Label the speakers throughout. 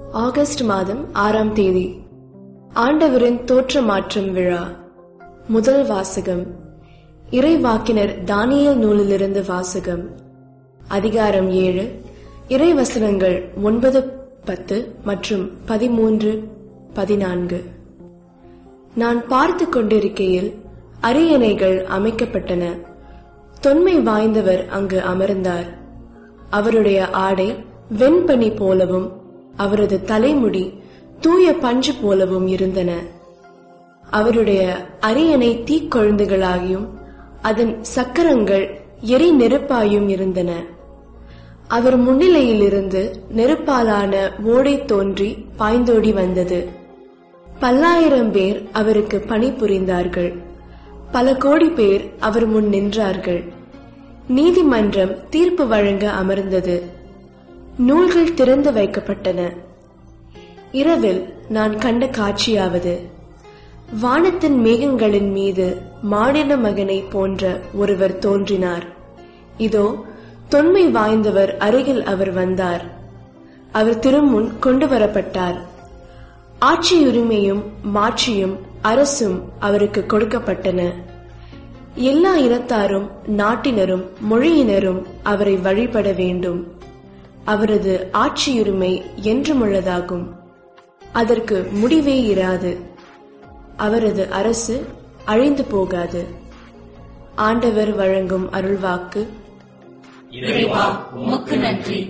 Speaker 1: August மாதம் ஆறாம் தேதி ஆண்டவரின் தோற்ற மாற்றம் விழா முதல் வாசகம் இறைவாக்கினர் தானியல் நூலிலிருந்து வாசகம் அதிகாரம் ஏழு இறைவசனங்கள் ஒன்பது பத்து மற்றும் பதிமூன்று பதினான்கு நான் பார்த்து கொண்டிருக்கையில் அரியணைகள் அமைக்கப்பட்டன தொன்மை வாய்ந்தவர் அங்கு அமர்ந்தார் அவருடைய ஆடை வெண்பனி போலவும் அவரது தலைமுடி தூய பஞ்சு போலவும் இருந்தன அவருடைய அரியணை தீக்கொழுந்துகளாகியும் அதன் சக்கரங்கள் எரி நெருப்பாயும் இருந்தன அவர் முன்னிலையிலிருந்து நெருப்பாலான ஓடை தோன்றி பாய்ந்தோடி வந்தது பல்லாயிரம் பேர் அவருக்கு பணிபுரிந்தார்கள் பல கோடி பேர் அவர் முன் நின்றார்கள் நீதிமன்றம் தீர்ப்பு வழங்க அமர்ந்தது நூல்கள் திறந்து வைக்கப்பட்டன இரவில் நான் கண்ட காட்சியாவது வானத்தின் மேகங்களின் மீது மானிட மகனை போன்ற ஒருவர் தோன்றினார் இதோ தொன்மை வாய்ந்தவர் அருகில் அவர் வந்தார் அவர் திருமுன் கொண்டு வரப்பட்டார் ஆட்சியுரிமையும் மாட்சியும் அரசும் அவருக்கு கொடுக்கப்பட்டன எல்லா இனத்தாரும் நாட்டினரும் மொழியினரும் அவரை வழிபட வேண்டும் அவரது ஆட்சியுரிமை என்றுமுள்ளதாகும் அதற்கு முடிவே இராது அவரது அரசு அழிந்து போகாது ஆண்டவர் வழங்கும் அருள்வாக்கு
Speaker 2: இறைவா உமக்கு நன்றி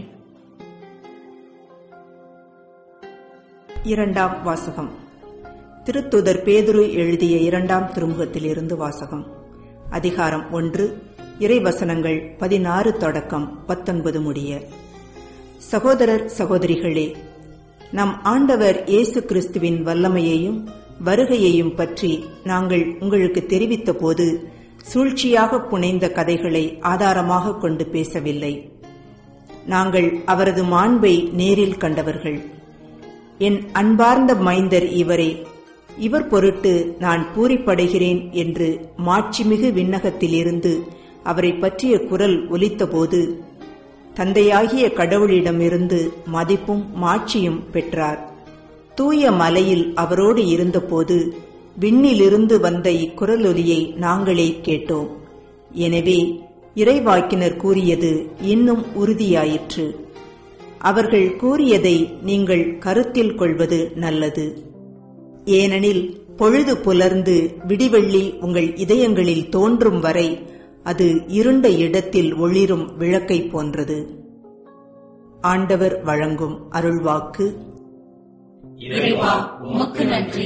Speaker 3: இரண்டாம் வாசகம் திருத்துதர் பேதுரு எழுதிய இரண்டாம் திருமுகத்திலிருந்து வாசகம் அதிகாரம் ஒன்று இறைவசனங்கள் பதினாறு தொடக்கம் பத்தொன்பது முடிய சகோதரர் சகோதரிகளே நம் ஆண்டவர் இயேசு கிறிஸ்துவின் வல்லமையையும் வருகையையும் பற்றி நாங்கள் உங்களுக்கு தெரிவித்த போது சூழ்ச்சியாக புனைந்த கதைகளை ஆதாரமாக கொண்டு பேசவில்லை நாங்கள் அவரது மாண்பை நேரில் கண்டவர்கள் என் அன்பார்ந்த மைந்தர் இவரே இவர் பொருட்டு நான் பூரிப்படைகிறேன் என்று மாட்சிமிகு விண்ணகத்திலிருந்து அவரை பற்றிய குரல் ஒலித்தபோது தந்தையாகிய கடவுளிடமிருந்து மதிப்பும் மாட்சியும் பெற்றார் தூய மலையில் அவரோடு இருந்தபோது விண்ணிலிருந்து வந்த இக்குரலொலியை நாங்களே கேட்டோம் எனவே இறைவாக்கினர் கூறியது இன்னும் உறுதியாயிற்று அவர்கள் கூறியதை நீங்கள் கருத்தில் கொள்வது நல்லது ஏனெனில் பொழுது புலர்ந்து விடிவெள்ளி உங்கள் இதயங்களில் தோன்றும் வரை அது இருண்ட இடத்தில் ஒளிரும் விளக்கை போன்றது ஆண்டவர் வழங்கும் அருள்வாக்கு
Speaker 2: இறைவா உமக்கு நன்றி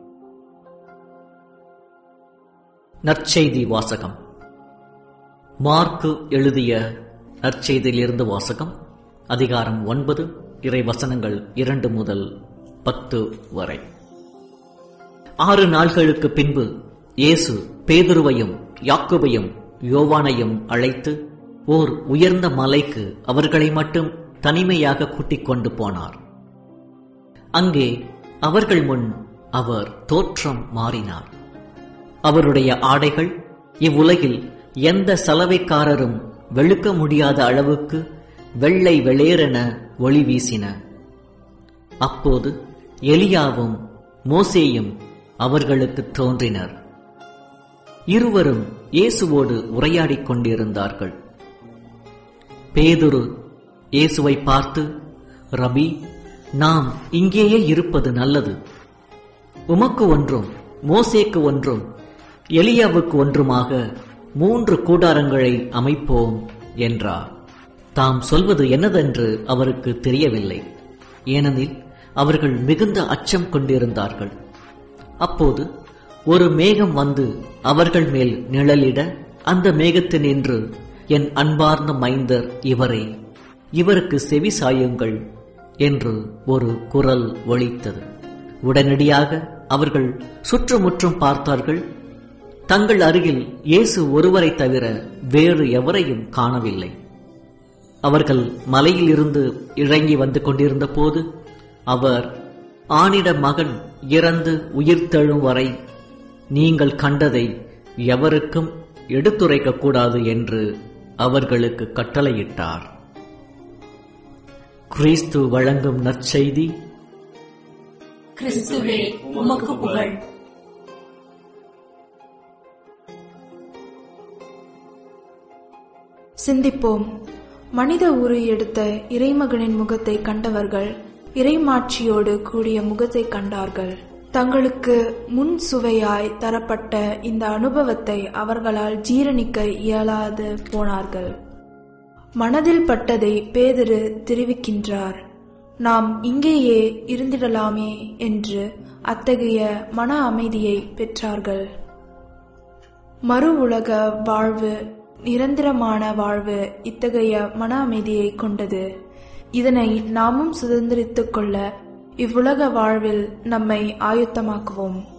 Speaker 4: நற்செய்தி வாசகம் மார்க்கு எழுதிய நற்செய்தியிலிருந்து வாசகம் அதிகாரம் ஒன்பது இறை வசனங்கள் இரண்டு முதல் பத்து வரை ஆறு நாள்களுக்கு பின்பு இயேசு பேதுருவையும் யாக்கோபையும் யோவானையும் அழைத்து ஓர் உயர்ந்த மலைக்கு அவர்களை மட்டும் தனிமையாக கூட்டிக் கொண்டு போனார் அங்கே அவர்கள் முன் அவர் தோற்றம் மாறினார் அவருடைய ஆடைகள் இவ்வுலகில் எந்த சலவைக்காரரும் வெளுக்க முடியாத அளவுக்கு வெள்ளை வெளியேறென ஒளி வீசின அப்போது எலியாவும் மோசேயும் அவர்களுக்கு தோன்றினர் இருவரும் இயேசுவோடு உரையாடிக் கொண்டிருந்தார்கள் பேதுரு இயேசுவை பார்த்து ரபி நாம் இங்கேயே இருப்பது நல்லது உமக்கு ஒன்றும் மோசேக்கு ஒன்றும் எலியாவுக்கு ஒன்றுமாக மூன்று கூடாரங்களை அமைப்போம் என்றார் தாம் சொல்வது என்னதென்று அவருக்கு தெரியவில்லை ஏனெனில் அவர்கள் மிகுந்த அச்சம் கொண்டிருந்தார்கள் அப்போது ஒரு மேகம் வந்து அவர்கள் மேல் நிழலிட அந்த மேகத்தினின்று என் அன்பார்ந்த மைந்தர் இவரே இவருக்கு செவி சாயுங்கள் என்று ஒரு குரல் ஒலித்தது உடனடியாக அவர்கள் சுற்றுமுற்றும் பார்த்தார்கள் தங்கள் அருகில் இயேசு ஒருவரை தவிர வேறு எவரையும் காணவில்லை அவர்கள் மலையில் இருந்து இறங்கி வந்து கொண்டிருந்த போது அவர் ஆனிட மகன் இறந்து உயிர்த்தெழும் வரை நீங்கள் கண்டதை எவருக்கும் எடுத்துரைக்க கூடாது என்று அவர்களுக்கு கட்டளையிட்டார் கிறிஸ்து வழங்கும் நற்செய்தி
Speaker 2: கிறிஸ்துவே உமக்கு புகழ்
Speaker 5: சிந்திப்போம் மனித உரு எடுத்த இறைமகனின் முகத்தை கண்டவர்கள் இறைமாட்சியோடு கூடிய முகத்தை கண்டார்கள் தங்களுக்கு முன் சுவையாய் தரப்பட்ட இந்த அனுபவத்தை அவர்களால் ஜீரணிக்க இயலாது போனார்கள் மனதில் பட்டதை பேதுரு தெரிவிக்கின்றார் நாம் இங்கேயே இருந்திடலாமே என்று அத்தகைய மன அமைதியை பெற்றார்கள் மறு உலக வாழ்வு நிரந்தரமான வாழ்வு இத்தகைய மன அமைதியை கொண்டது இதனை நாமும் சுதந்திரித்துக் கொள்ள இவ்வுலக வாழ்வில் நம்மை ஆயுத்தமாக்குவோம்